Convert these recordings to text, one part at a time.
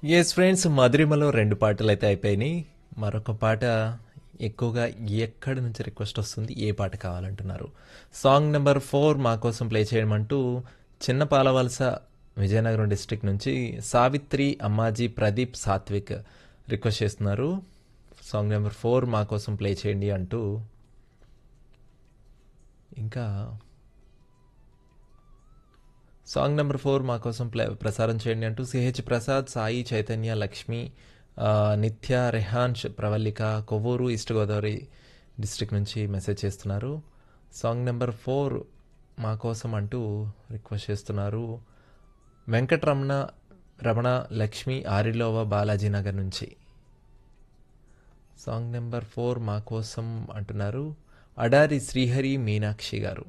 yes friends మధురిమలో రెండు పాటలు అయితే అయిపోయినాయి మరొక పాట ఎక్కువగా ఎక్కడి నుంచి రిక్వెస్ట్ వస్తుంది ఏ పాట కావాలంటున్నారు సాంగ్ నెంబర్ ఫోర్ మా కోసం ప్లే చేయమంటూ చిన్న పాలవలస విజయనగరం డిస్ట్రిక్ట్ నుంచి సావిత్రి అమ్మాజీ ప్రదీప్ సాత్విక్ రిక్వెస్ట్ చేస్తున్నారు సాంగ్ నెంబర్ ఫోర్ మా కోసం ప్లే చేయండి అంటూ ఇంకా సాంగ్ నెంబర్ ఫోర్ మా కోసం ప్లే ప్రసారం చేయండి అంటూ సిహెచ్ ప్రసాద్ సాయి చైతన్య లక్ష్మి ఆ, నిత్య రెహాన్ష్ ప్రవల్లిక కొవ్వూరు ఈస్ట్ గోదావరి డిస్ట్రిక్ట్ నుంచి మెసేజ్ చేస్తున్నారు సాంగ్ నెంబర్ ఫోర్ మా కోసం అంటూ రిక్వెస్ట్ చేస్తున్నారు వెంకటరమణ రమణ లక్ష్మి ఆరిలోవ బాలాజీ నగర్ నుంచి సాంగ్ నెంబర్ ఫోర్ మా కోసం అంటున్నారు అడారి శ్రీహరి మీనాక్షి గారు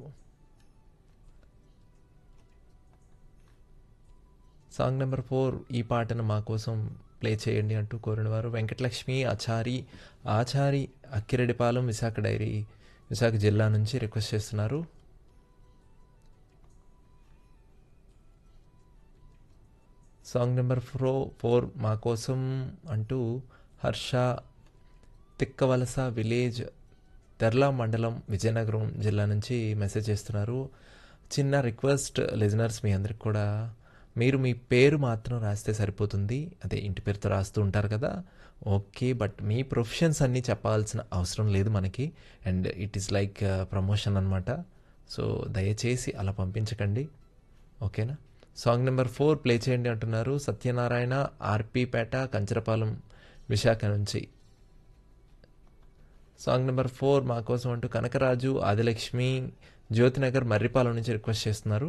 సాంగ్ నెంబర్ ఫోర్ ఈ పాటను మా కోసం ప్లే చేయండి అంటూ కోరినవారు వెంకటలక్ష్మి ఆచారి ఆచారి అక్కిరెడ్డిపాలెం విశాఖ డైరీ విశాఖ జిల్లా నుంచి రిక్వెస్ట్ చేస్తున్నారు సాంగ్ నెంబర్ ఫోర్ ఫోర్ మా కోసం అంటూ హర్ష తిక్కవలస విలేజ్ తెర్లా మండలం విజయనగరం జిల్లా నుంచి మెసేజ్ చేస్తున్నారు చిన్న రిక్వెస్ట్ లిజనర్స్ మీ అందరికి కూడా మీరు మీ పేరు మాత్రం రాస్తే సరిపోతుంది అదే ఇంటి పేరుతో రాస్తూ ఉంటారు కదా ఓకే బట్ మీ ప్రొఫెషన్స్ అన్నీ చెప్పాల్సిన అవసరం లేదు మనకి and it is like promotion అనమాట సో దయచేసి అలా పంపించకండి ఓకేనా సాంగ్ నెంబర్ ఫోర్ ప్లే చేయండి అంటున్నారు సత్యనారాయణ ఆర్పీపేట కంచరపాలెం విశాఖ నుంచి సాంగ్ నెంబర్ ఫోర్ మా కోసం అంటూ కనకరాజు ఆదిలక్ష్మి జ్యోతినగర్ మర్రిపాలెం నుంచి రిక్వెస్ట్ చేస్తున్నారు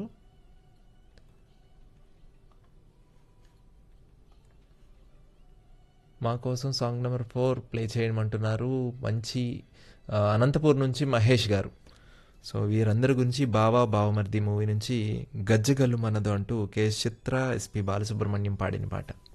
మా కోసం సాంగ్ నెంబర్ ఫోర్ ప్లే చేయమంటున్నారు మంచి ఆ, అనంతపూర్ నుంచి మహేష్ గారు సో వీరందరి గురించి బావా బావమర్ది మూవీ నుంచి గజ్జగల్లు మనదు అంటూ కే చిత్ర ఎస్పి బాలసుబ్రహ్మణ్యం పాడిన పాట